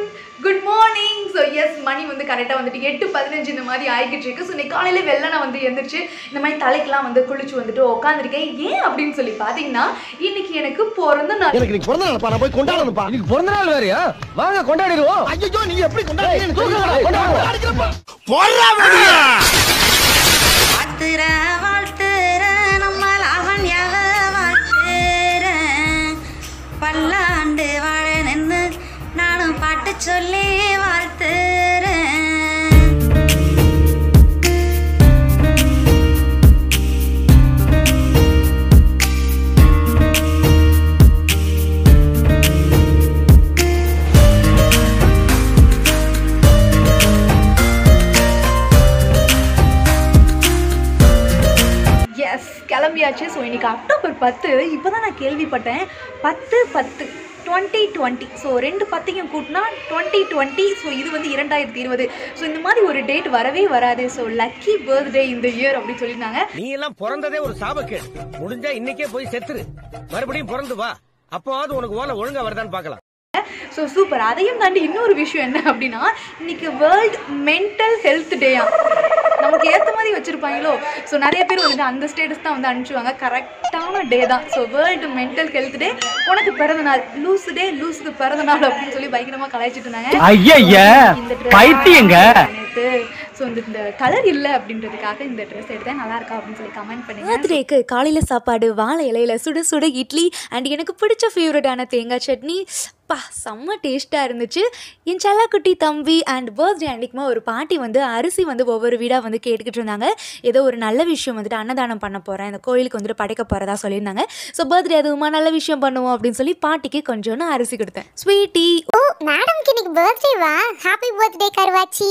Good morning so yes மணி வந்து கரெக்டாக வந்துட்டு எட்டு பதினஞ்சு இந்த மாதிரி ஆகிக்கிட்டு இருக்கு ஸோ இன்னைக்கு காலையில் வெள்ளை நான் வந்து எந்திரிச்சு இந்த மாதிரி தலைக்கெல்லாம் வந்து குளிச்சு வந்துட்டு உட்காந்துருக்கேன் ஏன் அப்படின்னு சொல்லி பார்த்தீங்கன்னா இன்னைக்கு எனக்கு பிறந்த நாள் எனக்கு நீ பிறந்த நாள்ப்பா நான் போய் கொண்டாடணும்ப்பா இன்னைக்கு பிறந்த நாள் வேறயா வாங்க கொண்டாடிடுவோம் ஐயோ நீ எப்படி கொண்டாடுறீங்க தூக்குங்கடா, கொண்டாடுவோம். போடுறா வெளியே வாழ்த்துற வாழ்த்துற நம்ம லாவண்யாவ வாழ்த்துற பல்லாண்டு வாழ நின்று நானும் பாட்டு சொல்லி வாழ்த்துறேன் எஸ் கிளம்பியாச்சு ஸோ இன்னைக்கு அக்டோபர் பத்து இப்போ தான் நான் கேள்விப்பட்டேன் பத்து பத்து டுவெண்ட்டி டுவெண்ட்டி ஸோ ரெண்டு பத்தையும் கூட்டினா டுவெண்ட்டி டுவெண்ட்டி ஸோ இது வந்து இரண்டாயிரத்தி இருபது ஸோ இந்த மாதிரி ஒரு டேட் வரவே வராது ஸோ லக்கி பர்த்டே இந்த இயர் அப்படின்னு சொல்லியிருந்தாங்க நீ எல்லாம் பிறந்ததே ஒரு சாபக்கேடு முடிஞ்சா இன்னைக்கே போய் செத்துரு மறுபடியும் பிறந்து வா அப்போவாவது உனக்கு ஓலை ஒழுங்கா வருதான்னு பார்க்கலாம் ஸோ சூப்பர் அதையும் தாண்டி இன்னொரு விஷயம் என்ன அப்படின்னா இன்னைக்கு வேர்ல்ட் மென்டல் ஹெல்த் டேயா நமக்கு ஏற்ற மாதிரி வச்சுருப்பாங்களோ ஸோ நிறைய பேர் வந்துட்டு அந்த ஸ்டேட்டஸ் தான் வந்து அனுப்பிச்சுவாங்க கரெக்டான டே தான் so world mental health day உனக்கு பிறந்த நாள் லூசு டே லூஸுக்கு பிறந்த நாள் அப்படின்னு சொல்லி பயங்கரமாக கலாய்ச்சிட்டு இருந்தாங்க ஐயய்ய, இந்த dress பைத்தியங்க. நேத்து ஸோ இந்த இந்த கலர் இல்லை அப்படின்றதுக்காக இந்த ட்ரெஸ் எடுத்தேன் நல்லா இருக்கா அப்படின்னு சொல்லி கமெண்ட் பண்ணுங்க பர்த்டேக்கு காலையில் சாப்பாடு வாழை இலையில சுட சுட இட்லி அண்ட் எனக்கு பிடிச்ச ஃபேவரட்டான தேங்காய் சட்னி பா செம்ம டேஸ்ட்டாக இருந்துச்சு என் செல்லக்குட்டி தம்பி அண்ட் பர்த்டே அன்னைக்குமா ஒரு பாட்டி வந்து அரிசி வந்து ஒவ்வொரு வீடாக வந்து கேட்டுக்கிட்டு இருந்தாங்க ஏதோ ஒரு நல்ல விஷயம் வந்துட்டு அன்னதானம் பண்ண போகிறேன் இந்த கோயிலுக்கு வந்துட்டு படைக்க போகிறதா சொல்லியிருந்தாங்க ஸோ பர்த்டே அதுவுமா நல்ல விஷயம் பண்ணுவோம் அப்படின்னு சொல்லி பாட்டிக்கு கொஞ்சோன்னு அரிசி கொடுத்தேன் ஸ்வீட்டி ஓ மேடம்க்கு இன்னைக்கு பர்த்டேவா ஹாப்பி பர்த்டே கருவாச்சி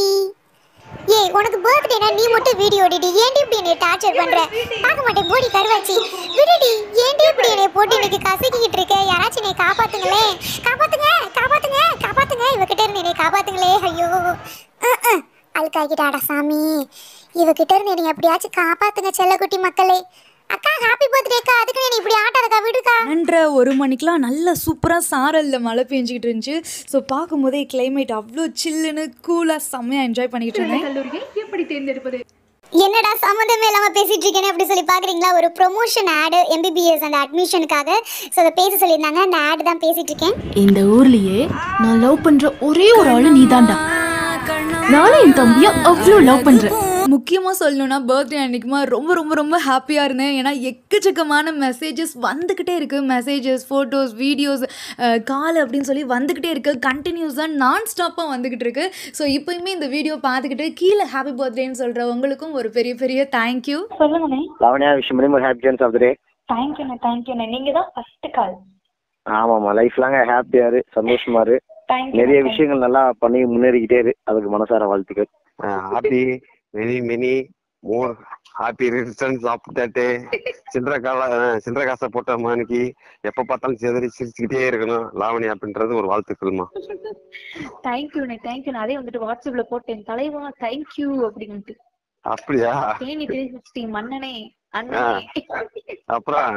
ஏய் உனக்கு பர்த்டேனா நீ மட்டும் வீடியோ ஓடிடி ஏன்டி இப்படி என்னை டார்ச்சர் பண்ற பார்க்க மாட்டேன் போடி கருவாச்சி விடுடி ஏன்டி இப்படி என்னை போட்டு இன்னைக்கு கசக்கிக்கிட்டு இருக்க யாராச்சும் என்னை காப்பாத்துங்களே காப்பாத்துங்க காப்பாத்துங்க காப்பாத்துங்க இவகிட்ட இருந்து என்னை காப்பாத்துங்களே ஐயோ அஹ், அஹ். அழுக்காக்கிட்டாடா சாமி இவகிட்ட இருந்து என்னை எப்படியாச்சும் காப்பாத்துங்க செல்லக்குட்டி மக்களே அக்கா ஹாப்பி பர்த்டேக்கா அதுக்கு என்னை இப்படி ஆட்டாதக்கா விடுக்கா பன்னெண்டரை ஒரு மணிக்கெலாம் நல்ல சூப்பராக சாரலில் மழை பெஞ்சிக்கிட்டு இருந்துச்சு ஸோ பார்க்கும்போதே கிளைமேட் அவ்வளோ சில்லுன்னு கூலாக செம்மையாக என்ஜாய் பண்ணிக்கிட்டு இருந்தேன் கல்லூரியை எப்படி தேர்ந்தெடுப்பது என்னடா சம்மந்தமே இல்லாம பேசிட்டு இருக்கேன்னு அப்படி சொல்லி பாக்குறீங்களா ஒரு ப்ரொமோஷன் ஆடு எம்பிபிஎஸ் அந்த அட்மிஷனுக்காக ஸோ அதை பேச சொல்லியிருந்தாங்க அந்த ஆடு தான் பேசிட்டு இருக்கேன் இந்த ஊர்லயே நான் லவ் பண்ற ஒரே ஒரு ஆளு நீதான்டா நானும் என் தம்பிய அவ்வளோ லவ் பண்றேன் முக்கியமாக சொல்லணும்னா பர்த்டே அன்னைக்குமா ரொம்ப ரொம்ப ரொம்ப ஹாப்பியாக இருந்தேன் ஏன்னா எக்கச்சக்கமான மெசேஜஸ் வந்துக்கிட்டே இருக்குது மெசேஜஸ் ஃபோட்டோஸ் வீடியோஸ் கால் அப்படின்னு சொல்லி வந்துக்கிட்டே இருக்குது கண்டினியூஸாக நான் ஸ்டாப்பாக வந்துக்கிட்டு இருக்கு ஸோ இப்போயுமே இந்த வீடியோ பார்த்துக்கிட்டு கீழே ஹாப்பி பர்த்டேன்னு சொல்கிற உங்களுக்கும் ஒரு பெரிய பெரிய தேங்க்யூ சொல்லுங்கண்ணே லாவண்யா விஷயம் பண்ணி ஒரு ஹாப்பி சான்ஸ் ஆஃப் டே தேங்க்யூண்ணே தேங்க்யூண்ணே நீங்கள் தான் ஃபஸ்ட்டு கால் ஆமாம்மா லைஃப் லாங்க ஹாப்பியா இரு சந்தோஷமா இரு தேங்க்யூ நிறைய விஷயங்கள் நல்லா பண்ணி முன்னேறிக்கிட்டே இரு அதுக்கு மனசார வாழ்த்துக்கள் happy many many more happy returns of that சில்லற கால சில்லற காசை போட்ட மணிக்கு எப்ப பார்த்தாலும் சிதறி சிரிச்சுக்கிட்டே இருக்கணும் லாவணி அப்படின்றது ஒரு வாழ்த்துக்கள்மா தேங்க்யூண்ணே தேங்க்யூண்ணே அதே வந்துட்டு வாட்ஸ்அப்ல போட்டேன் தலைவா தேங்க்யூ அப்படின்ட்டு அப்படியா தேனி த்ரீ சிக்ஸ்டி மன்னனே ஆ. அண்ணனே அப்புறம்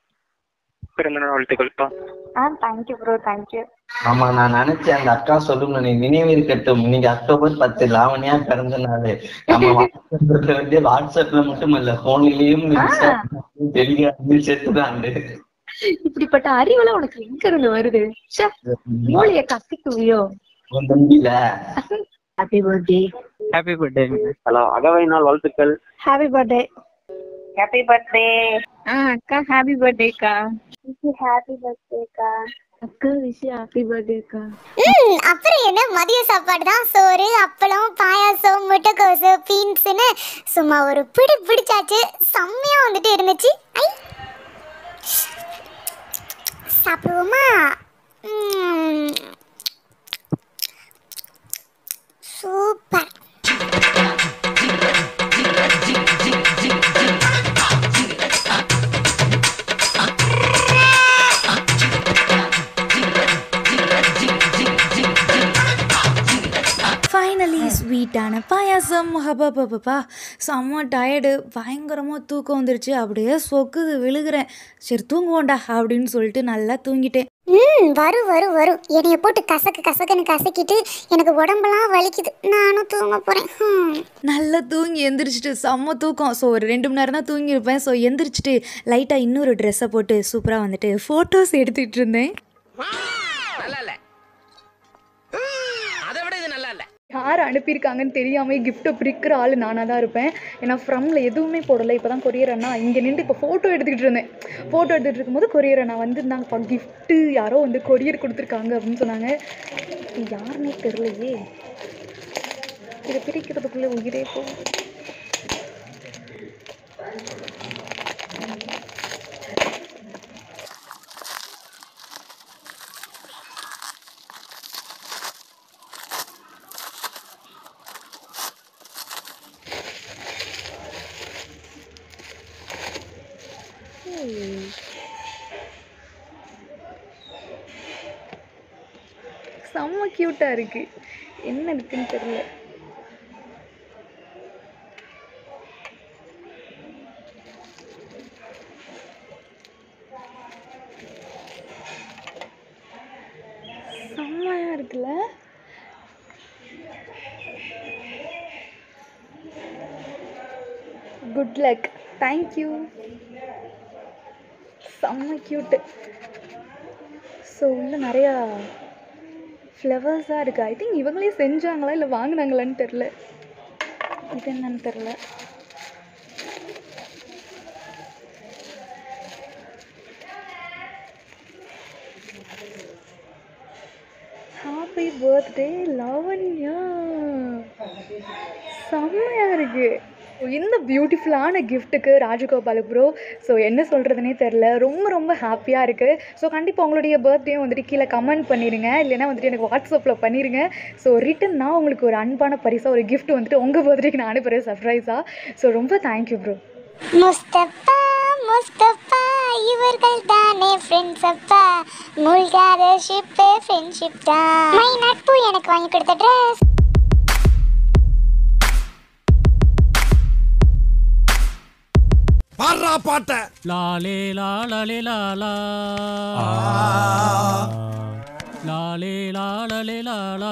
பிறந்தநாள் வாழ்த்துக்கள்ப்பா ஆ தேங்க்யூ ப்ரோ தேங்க்யூ ஆமா நான் நினைச்சேன் அந்த அக்கா சொல்லணும் நீ நினைவு இருக்கட்டும் நீங்க அக்டோபர் பத்து லாவணியா பிறந்த நாள் நம்ம வாட்ஸ்அப்ல வந்து வாட்ஸ்அப்ல மட்டும் இல்ல போன்லயும் டெலிகிராம்லயும் சேர்த்துதாண்டு இப்படிப்பட்ட அறிவெல்லாம் உனக்கு எங்க இருந்து வருது ச்சே, மூளைய கத்திக்குவியோ உன் தம்பில happy birthday happy birthday hello அகவை நாள் வாழ்த்துக்கள் ஹாப்பி பர்த்டே ஹாப்பி பர்த்டே ஆ அக்கா ஹாப்பி பர்த்டேக்கா ஹாப்பி பர்த்டேக்கா அக்கா விஷயம் ஹாப்பி பர்த்டேக்கா ம் அப்புறம் என்ன மதிய சாப்பாடு தான் சோறு அப்பளம் பாயாசம் முட்டைக்கோசு பீன்ஸ்னு சும்மா ஒரு பிடி பிடிச்சாச்சு செம்மையா வந்துட்டு இருந்துச்சு ஐ சாப்பிடுவோமா ம். சூப்பர் ஃபைனலி ஸ்வீட்டான பாயாசம் ஹபா செம்ம டயர்டு பயங்கரமாக தூக்கம் வந்துருச்சு அப்படியே சொக்குது விழுகிறேன் சரி தூங்குவோண்டா அப்படின்னு சொல்லிட்டு நல்லா தூங்கிட்டேன் ம் வரும் வரும் வரும் என்னைய போட்டு கசக்கு கசக்குன்னு கசக்கிட்டு எனக்கு உடம்பெல்லாம் வலிக்குது நானும் தூங்க போறேன் ஹம். நல்லா தூங்கி எந்திரிச்சிட்டு செம்ம தூக்கம் ஸோ ஒரு ரெண்டு மணி நேரம் தான் தூங்கியிருப்பேன் ஸோ எந்திரிச்சிட்டு லைட்டாக இன்னொரு ட்ரெஸ்ஸை போட்டு சூப்பராக வந்துட்டு ஃபோட்டோஸ் எடுத்துகிட்டு இருந்தேன் நல்லா இல்ல அதை விட இது நல்லா இல்ல யார் அனுப்பியிருக்காங்கன்னு தெரியாமல் கிஃப்ட்டை பிரிக்கிற ஆள் நானாக தான் இருப்பேன் ஏன்னா ஃப்ரம்ல எதுவுமே போடலை இப்போ தான் கொரியர் அண்ணா இங்கே நின்று இப்போ ஃபோட்டோ எடுத்துக்கிட்டு இருந்தேன் ஃபோட்டோ எடுத்துகிட்டு இருக்கும்போது கொரியர் அண்ணா வந்திருந்தாங்கப்பா கிஃப்ட்டு யாரோ வந்து கொரியர் கொடுத்துருக்காங்க அப்படின்னு சொன்னாங்க இது யாருன்னே தெரிலையே இதை பிரிக்கிறதுக்குள்ளே உயிரே போகும் செம்ம க்யூட்டாக இருக்குது என்ன இருக்குன்னு தெரியல செம்மையாக இருக்குல்ல குட் லக் தேங்க்யூ செம்ம க்யூட்டு ஸோ உள்ள நிறையா ஃப்ளவர்ஸாக இருக்குது ஐ திங்க் இவங்களே செஞ்சாங்களா இல்லை வாங்கினாங்களான்னு தெரில இது என்னன்னு தெரில ஹாப்பி பர்த்டே லவன்யா செம்மையாக இருக்குது இந்த பியூட்டிஃபுல்லான கிஃப்ட்டுக்கு ராஜகோபால் ப்ரோ ஸோ என்ன சொல்கிறதுனே தெரில ரொம்ப ரொம்ப ஹாப்பியாக இருக்குது ஸோ கண்டிப்பாக உங்களுடைய பர்த்டேயும் வந்துட்டு கீழே கமெண்ட் பண்ணிடுங்க இல்லைன்னா வந்துட்டு எனக்கு வாட்ஸ்அப்பில் பண்ணிடுங்க ஸோ ரிட்டன் நான் உங்களுக்கு ஒரு அன்பான பரிசாக ஒரு gift வந்துட்டு உங்கள் பர்த்டேக்கு நான் அனுப்புகிறேன் சர்ப்ரைஸாக ஸோ ரொம்ப தேங்க்யூ ப்ரோ முஸ்தபா முஸ்தபா இவர்கள் தானே ஃப்ரெண்ட்ஸ் அப்பா மூழ்காத ஷிப்பே ஃப்ரெண்ட்ஷிப் தான் மை நட்பு எனக்கு வாங்கி கொடுத்த ட்ரெஸ் பாடுறா பாட்ட லாலே லாலே லாலா லாலே லாலே லாலா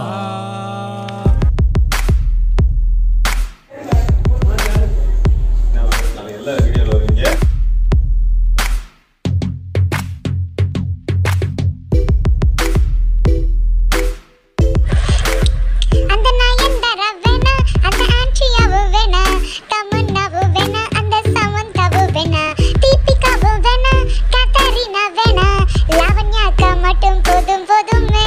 அந்த நயன்தாரா வேணா அந்த ஆன்ட்ரியாவு வேணா தமன்னாவு வேணா அந்த சமந்தாவு வேணா தீபிகாவு வேணா கத்தரினா வேணா லாவண்யாக்கா மட்டும் போதும் போதுமே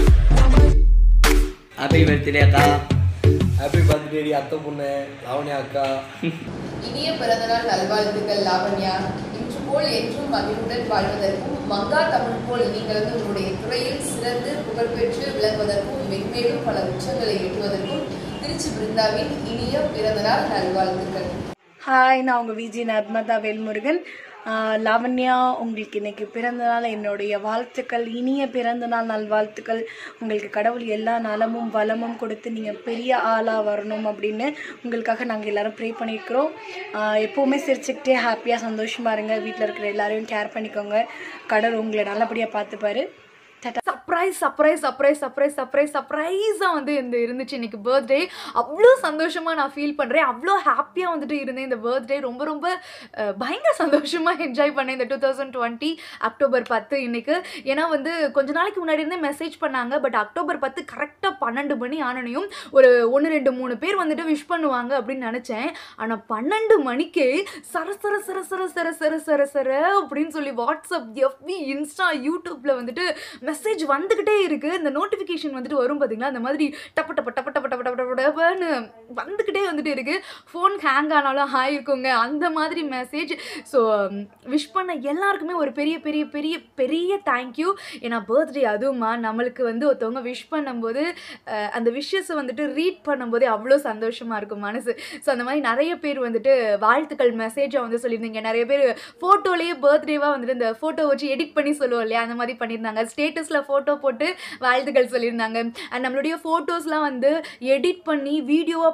ஹாப்பி பர்த்டே அக்கா ஹாப்பி பர்த்டே அத்தை பொண்ணு லாவண்யா அக்கா இனிய பிறந்தநாள் நல்வாழ்த்துக்கள் லாவண்யா இன்று போல் என்றும் மகிழ்வுடன் வாழ்வதற்கும் மங்கா தமிழ் போல் நீங்கள் வந்து உங்களுடைய துறையில் சிறந்து புகழ்பெற்று விளங்குவதற்கும் மென்மேலும் பல உச்சங்களை எட்டுவதற்கும் திருச்சி பிருந்தாவின் இனிய பிறந்தநாள் நல்வாழ்த்துக்கள் ஹாய் நான் உங்கள் விஜி நர்மதா வேல்முருகன் ஆஹ் லாவண்யா உங்களுக்கு இன்னைக்கு பிறந்த நாள் என்னுடைய வாழ்த்துக்கள் இனிய பிறந்த நாள் நல்வாழ்த்துக்கள் உங்களுக்கு கடவுள் எல்லா நலமும் வளமும் கொடுத்து நீங்கள் பெரிய ஆளாக வரணும் அப்படின்னு உங்களுக்காக நாங்கள் எல்லாரும் ப்ரே பண்ணியிருக்கிறோம் ஆஹ் எப்போவுமே சிரிச்சுக்கிட்டே ஹாப்பியாக சந்தோஷமாக இருங்க வீட்டில் இருக்கிற எல்லாரையும் கேர் பண்ணிக்கோங்க கடவுள் உங்களை நல்லபடியாக பார்த்துப்பாரு surprise surprise surprise surprise surprise சர்ப்ரைஸாக வந்து இந்த இருந்துச்சு இன்னைக்கு பர்த்டே அவ்வளோ சந்தோஷமாக நான் ஃபீல் பண்ணுறேன் அவ்வளோ ஹாப்பியாக வந்துட்டு இருந்தேன் இந்த பர்த்டே ரொம்ப ரொம்ப அஹ், பயங்கர சந்தோஷமாக என்ஜாய் பண்ணேன் இந்த டூ தௌசண்ட் டுவெண்ட்டி அக்டோபர் பத்து இன்னைக்கு ஏன்னா வந்து கொஞ்ச நாளைக்கு முன்னாடி இருந்தே மெசேஜ் பண்ணாங்க பட் அக்டோபர் பத்து கரெக்டாக பன்னெண்டு மணி ஆனனையும் ஒரு ஒன்று ரெண்டு மூணு பேர் வந்துட்டு விஷ் பண்ணுவாங்க அப்படின்னு நினச்சேன் ஆனால் பன்னெண்டு மணிக்கே சர சர சர சர சர சர சர சர அப்படின்னு சொல்லி வாட்ஸ்அப் எஃபி இன்ஸ்டா யூடியூப்பில் வந்துட்டு மெசேஜ் வந்துக்கிட்டே இருக்குது இந்த நோட்டிஃபிகேஷன் வந்துட்டு வரும் பார்த்தீங்களா அந்த மாதிரி டப்ப டப்ப டப்ப டப்ப டப்ப டப்ப டப்ப டப்பன்னு வந்துக்கிட்டே வந்துட்டு இருக்குது ஃபோன் ஹேங் ஆனாலும் ஆயிருக்குங்க அந்த மாதிரி மெசேஜ் ஸோ விஷ் பண்ண எல்லாருக்குமே ஒரு பெரிய பெரிய பெரிய பெரிய தேங்க்யூ ஏன்னா பர்த்டே அதுவுமா நம்மளுக்கு வந்து ஒருத்தவங்க விஷ் பண்ணும்போது அஹ், அந்த விஷஸை வந்துட்டு ரீட் பண்ணும்போதே அவ்வளோ சந்தோஷமாக இருக்கும் மனசு ஸோ அந்த மாதிரி நிறைய பேர் வந்துட்டு வாழ்த்துக்கள் மெசேஜாக வந்து சொல்லியிருந்தீங்க நிறைய பேர் ஃபோட்டோலேயே பர்த்டேவாக வந்துட்டு இந்த ஃபோட்டோ வச்சு எடிட் பண்ணி சொல்லுவோம் இல்லையா அந்த மாதிரி பண்ணியிருந்தாங்க ஸ்டேட்டஸில் ஃபோட்டோ போட்டு வாழ்த்துக்கள் சொல்லியிருந்தாங்க அண்ட் நம்மளுடைய ஃபோட்டோஸ்லாம் வந்து எடிட் பண்ணி வீடியோவாக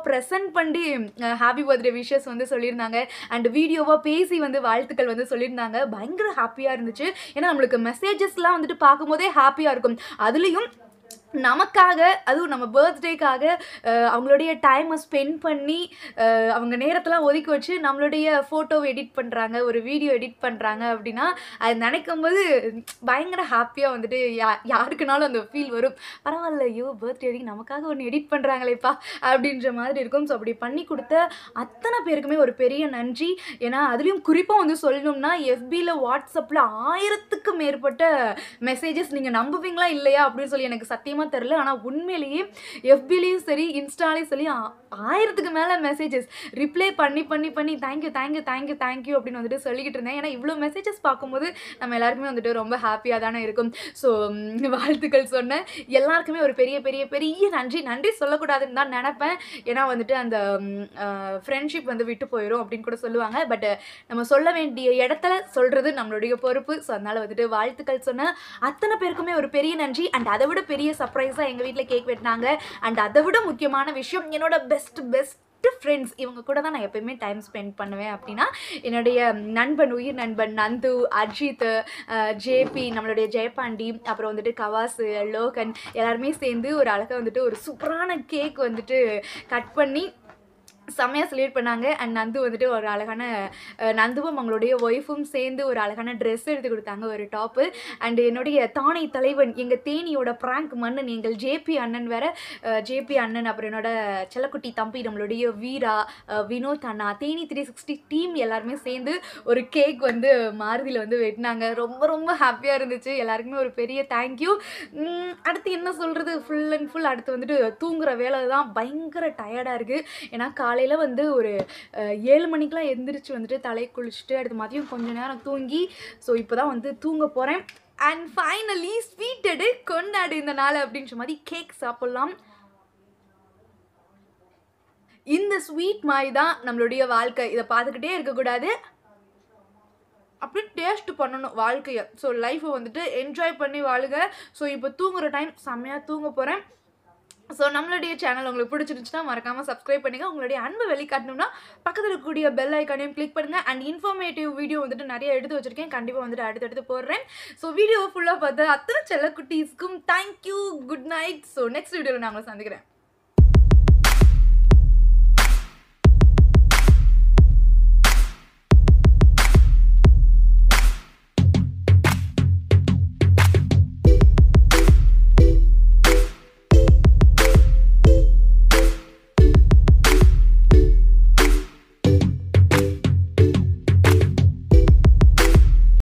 ப்ரெசென்ட் பண்ணி ஹாப்பி பர்த்டே விஷஸ் வந்து சொல்லியிருந்தாங்க அண்ட் வீடியோவாக பேசி வந்து வாழ்த்துக்கள் வந்து சொல்லியிருந்தாங்க பயங்கர ஹாப்பியாக இருந்துச்சு ஏன்னா நம்மளுக்கு மெசேஜஸ்லாம் வந்துட்டு பார்க்கும்போதே ஹாப்பியாக இருக்கும் அதுலேயும் நமக்காக அதுவும் நம்ம பர்த்டேக்காக அவங்களுடைய டைமை ஸ்பெண்ட் பண்ணி அஹ், அவங்க நேரத்தெல்லாம் ஒதுக்கி வச்சு நம்மளுடைய ஃபோட்டோவை எடிட் பண்ணுறாங்க ஒரு வீடியோ எடிட் பண்ணுறாங்க அப்படின்னா அது நினைக்கும் போது பயங்கர ஹாப்பியாக வந்துட்டு யா யாருக்குனாலும் அந்த ஃபீல் வரும் பரவாயில்ல ஐயோ பர்த்டே நமக்காக ஒன்று எடிட் பண்ணுறாங்களேப்பா அப்படின்ற மாதிரி இருக்கும் ஸோ அப்படி பண்ணி கொடுத்த அத்தனை பேருக்குமே ஒரு பெரிய நன்றி ஏன்னா அதுலேயும் குறிப்பாக வந்து சொல்லணும்னா எஃபியில் வாட்ஸ்அப்பில் ஆயிரத்துக்கு மேற்பட்ட மெசேஜஸ் நீங்கள் நம்புவீங்களா இல்லையா அப்படின்னு சொல்லி எனக்கு சத்தியமாக தெரில ஆனால் உண்மையிலேயே எஃபிலையும் சரி இன்ஸ்டாலையும் சரி ஆ- ஆயிரத்துக்கு மேலே மெசேஜஸ் ரிப்ளை பண்ணி பண்ணி பண்ணி தேங்க்யூ தேங்க்யூ தேங்க்யூ தேங்க்யூ அப்படின்னு வந்துட்டு சொல்லிக்கிட்டு இருந்தேன் ஏன்னா இவ்வளோ மெசேஜஸ் பார்க்கும்போது நம்ம எல்லாருக்குமே வந்துட்டு ரொம்ப ஹாப்பியாக தானே இருக்கும் ஸோ வாழ்த்துக்கள் சொன்னேன் எல்லாருக்குமே ஒரு பெரிய பெரிய பெரிய நன்றி நன்றி சொல்லக்கூடாதுன்னு தான் நினப்பேன் ஏன்னா வந்துட்டு அந்த ஃப்ரெண்ட்ஷிப் வந்து விட்டு போயிடும் அப்படின்னு கூட சொல்லுவாங்க பட் நம்ம சொல்ல வேண்டிய இடத்துல சொல்கிறது நம்மளுடைய பொறுப்பு ஸோ அதனால் வந்துட்டு வாழ்த்துக்கள் சொன்ன அத்தனை பேருக்குமே ஒரு பெரிய நன்றி அண்ட் அதை விட பெரிய சர்ப்ரைஸாக எங்கள் வீட்டில் கேக் வெட்டினாங்க அண்ட் அதை விட முக்கியமான விஷயம் என்னோட பெஸ்ட் பெஸ்ட் ஃப்ரெண்ட்ஸ் இவங்க கூட தான் நான் எப்பயுமே டைம் ஸ்பெண்ட் பண்ணுவேன் அப்படின்னா என்னுடைய நண்பன் உயிர் நண்பன் நந்து அஜித் ஜேபி நம்மளுடைய ஜெயபாண்டி அப்புறம் வந்துட்டு கவாசு லோகன் எல்லாருமே சேர்ந்து ஒரு அழகாக வந்துட்டு ஒரு சூப்பரான கேக் வந்துட்டு கட் பண்ணி செம்மையாக செலிப்ரேட் பண்ணாங்க அண்ட் நந்து வந்துட்டு ஒரு அழகான அஹ், நந்துவும் அவங்களுடைய ஒய்ஃபும் சேர்ந்து ஒரு அழகான ட்ரெஸ் எடுத்து கொடுத்தாங்க ஒரு டாப்பு அண்ட் என்னுடைய தானை தலைவன் எங்கள் தேனியோட ப்ராங்க் மன்னன் எங்கள் ஜேபி அண்ணன் வேற ஜேபி அண்ணன் அப்புறம் என்னோட செல்லக்குட்டி தம்பி நம்மளுடைய வீரா அஹ், வினோத் அண்ணா தேனி த்ரீ சிக்ஸ்டி டீம் எல்லாருமே சேர்ந்து ஒரு கேக் வந்து மாருதியில் வந்து வெட்டினாங்க ரொம்ப ரொம்ப ஹாப்பியாக இருந்துச்சு எல்லாருக்குமே ஒரு பெரிய தேங்க்யூ அடுத்து என்ன சொல்கிறது ஃபுல் அண்ட் ஃபுல் அடுத்து வந்துட்டு தூங்குற வேலை தான் பயங்கர டயர்டாக இருக்குது ஏன்னா காலையில் வந்து ஒரு அஹ், ஏழு மணிக்கெலாம் எந்திரிச்சு வந்துட்டு தலை குளிச்சுட்டு அடுத்து மதியம் கொஞ்ச நேரம் தூங்கி ஸோ இப்போ தான் வந்து தூங்க போகிறேன் அண்ட் ஃபைனலி ஸ்வீட் எடு கொண்டாடு இந்த நாள் அப்படின்ற மாதிரி கேக் சாப்பிட்லாம் இந்த ஸ்வீட் மாதிரி தான் நம்மளுடைய வாழ்க்கை இதை பார்த்துக்கிட்டே இருக்கக்கூடாது அப்படி டேஸ்ட் பண்ணணும் வாழ்க்கையை ஸோ லைஃப்பை வந்துட்டு என்ஜாய் பண்ணி வாழுங்க ஸோ இப்போ தூங்குற டைம் செம்மையாக தூங்க போகிறேன் ஸோ நம்மளுடைய சேனல் உங்களுக்கு பிடிச்சிருந்துச்சுன்னா மறக்காமல் சப்ஸ்கிரைப் பண்ணுங்கள் உங்களுடைய அன்பை வெளிக்காட்டணும்னா பக்கத்தில் இருக்கக்கூடிய பெல் ஐக்கானையும் கிளிக் பண்ணுங்கள் அண்ட் இன்ஃபர்மேட்டிவ் வீடியோ வந்துட்டு நிறைய எடுத்து வச்சிருக்கேன் கண்டிப்பாக வந்துட்டு அடுத்தடுத்து போடுறேன் ஸோ வீடியோ ஃபுல்லாக பார்த்து அத்தனை செல்லக்குட்டீஸ்க்கும் thank you good night so next வீடியோவில் நான் உங்களை சந்திக்கிறேன்